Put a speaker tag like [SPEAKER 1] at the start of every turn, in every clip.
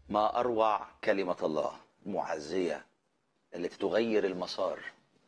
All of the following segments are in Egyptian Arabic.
[SPEAKER 1] ما أروع كلمة الله المعزية التي تغير المسار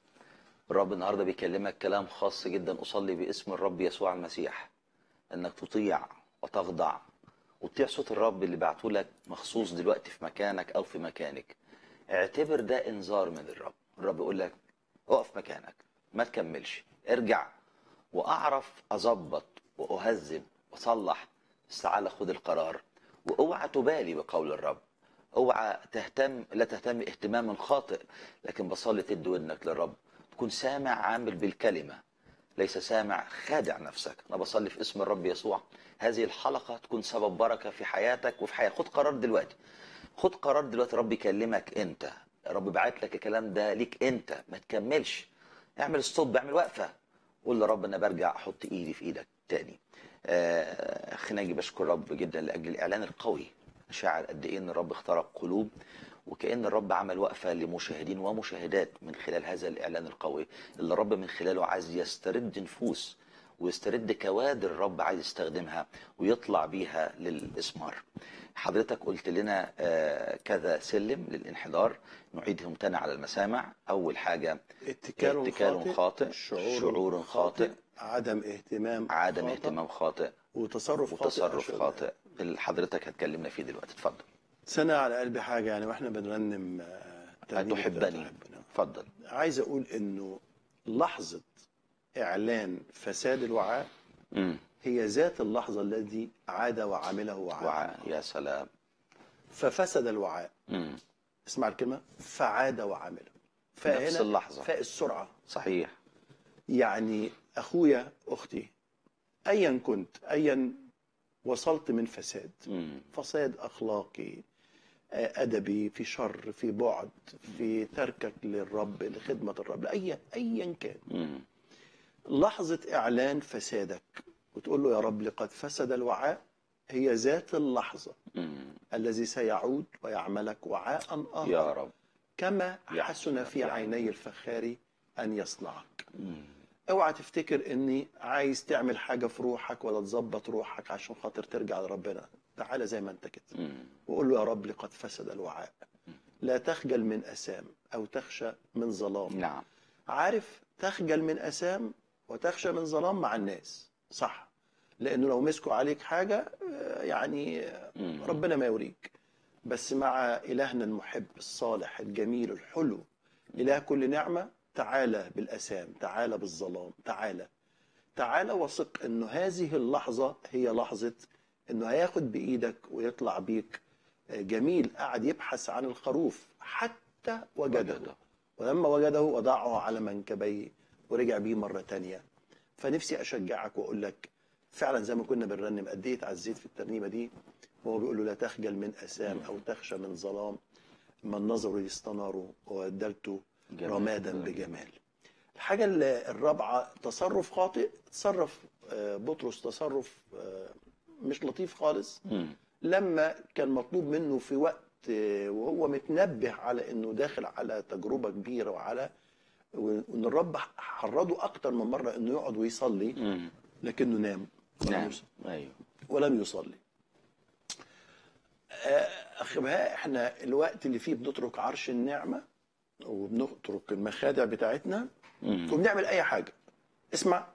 [SPEAKER 1] الرب النهارده بيكلمك كلام خاص جدا أصلي باسم الرب يسوع المسيح أنك تطيع وتخضع وتطيع صوت الرب اللي بعته لك مخصوص دلوقتي في مكانك أو في مكانك اعتبر ده إنذار من الرب الرب يقول لك اقف مكانك ما تكملش ارجع وأعرف أظبط وأهذب وأصلح بس تعالى خد القرار واوعى تبالي بقول الرب اوعى تهتم لا تهتم اهتماما خاطئ لكن بصلي تدي ودنك للرب تكون سامع عامل بالكلمه ليس سامع خادع نفسك انا بصلي في اسم الرب يسوع هذه الحلقه تكون سبب بركه في حياتك وفي حياتك خد قرار دلوقتي خد قرار دلوقتي رب يكلمك انت رب بعت لك الكلام ده ليك انت ما تكملش اعمل ستوب اعمل وقفه قول لرب انا برجع احط ايدي في ايدك تاني آه، اخي ناجي بشكر رب جدا لاجل الاعلان القوي شاعر قد ايه ان الرب اخترق قلوب وكان الرب عمل وقفه لمشاهدين ومشاهدات من خلال هذا الاعلان القوي اللي الرب من خلاله عايز يسترد نفوس ويسترد كوادر الرب عايز يستخدمها ويطلع بيها للاسمار حضرتك قلت لنا آه، كذا سلم للانحدار نعيدهم تاني على المسامع اول حاجه
[SPEAKER 2] اتكال,
[SPEAKER 1] اتكال خاطئ
[SPEAKER 2] شعور,
[SPEAKER 1] شعور خاطئ
[SPEAKER 2] عدم اهتمام
[SPEAKER 1] عدم
[SPEAKER 2] خاطئ،
[SPEAKER 1] اهتمام خاطئ
[SPEAKER 2] وتصرف خاطئ
[SPEAKER 1] وتصرف
[SPEAKER 2] عشان-
[SPEAKER 1] خاطئ اللي حضرتك هتكلمنا فيه دلوقتي اتفضل
[SPEAKER 2] سنة على قلبي حاجة يعني واحنا بنرنم آه، ترنيمة
[SPEAKER 1] هتحبني
[SPEAKER 2] تحبنا.
[SPEAKER 1] اتفضل
[SPEAKER 2] عايز اقول انه لحظة اعلان فساد الوعاء
[SPEAKER 1] امم
[SPEAKER 2] هي ذات اللحظة التي عاد وعمله وعاء
[SPEAKER 1] وعاء يا سلام
[SPEAKER 2] ففسد الوعاء
[SPEAKER 1] امم
[SPEAKER 2] اسمع الكلمة فعاد وعمله
[SPEAKER 1] نفس
[SPEAKER 2] فهنا
[SPEAKER 1] اللحظة.
[SPEAKER 2] فاء السرعة
[SPEAKER 1] صحيح
[SPEAKER 2] يعني اخويا اختي ايا كنت ايا وصلت من فساد
[SPEAKER 1] امم
[SPEAKER 2] فساد اخلاقي آه، ادبي في شر في بعد في تركك للرب لخدمه الرب اي ايا كان
[SPEAKER 1] امم
[SPEAKER 2] لحظه اعلان فسادك وتقول له يا رب لقد فسد الوعاء هي ذات اللحظه
[SPEAKER 1] امم
[SPEAKER 2] الذي سيعود ويعملك وعاء اخر
[SPEAKER 1] يا رب
[SPEAKER 2] كما
[SPEAKER 1] يا
[SPEAKER 2] حسن في
[SPEAKER 1] يا
[SPEAKER 2] عيني الفخار ان يصنعك
[SPEAKER 1] مم.
[SPEAKER 2] اوعى تفتكر اني عايز تعمل حاجه في روحك ولا تظبط روحك عشان خاطر ترجع لربنا تعالى زي ما انت كده
[SPEAKER 1] مم.
[SPEAKER 2] وقول له يا رب لقد فسد الوعاء لا تخجل من أسام أو تخشى من ظلام
[SPEAKER 1] نعم
[SPEAKER 2] عارف تخجل من أسام وتخشى من ظلام مع الناس صح لأنه لو مسكوا عليك حاجة آه، يعني آه،
[SPEAKER 1] مم.
[SPEAKER 2] ربنا ما يوريك بس مع إلهنا المحب الصالح الجميل الحلو إله كل نعمة تعالى بالأسام تعالى بالظلام تعالى تعالى وثق انه هذه اللحظة هي لحظة انه هياخد بايدك ويطلع بيك جميل قاعد يبحث عن الخروف حتى وجده
[SPEAKER 1] وجده.
[SPEAKER 2] ولما وجده وضعه على منكبيه ورجع بيه مرة تانية فنفسي أشجعك وأقول لك فعلا زي ما كنا بنرنم قد إيه اتعزيت في الترنيمة دي وهو بيقول له لا تخجل من أسام أو تخشى من ظلام من نظره يستنار وبدلته
[SPEAKER 1] جميل.
[SPEAKER 2] رمادا بجمال الحاجة ال- الرابعة تصرف خاطئ تصرف آه، بطرس تصرف آه، مش لطيف خالص
[SPEAKER 1] مم.
[SPEAKER 2] لما كان مطلوب منه في وقت آه، وهو متنبه على انه داخل على تجربة كبيرة وعلى وان الرب حرضه اكتر من مرة انه يقعد ويصلي
[SPEAKER 1] مم.
[SPEAKER 2] لكنه نام ولم
[SPEAKER 1] نعم
[SPEAKER 2] يصلي.
[SPEAKER 1] ايوه
[SPEAKER 2] ولم يصلي آه، اخي بهاء احنا الوقت اللي فيه بنترك عرش النعمة وبنترك المخادع بتاعتنا
[SPEAKER 1] مم.
[SPEAKER 2] وبنعمل اي حاجه اسمع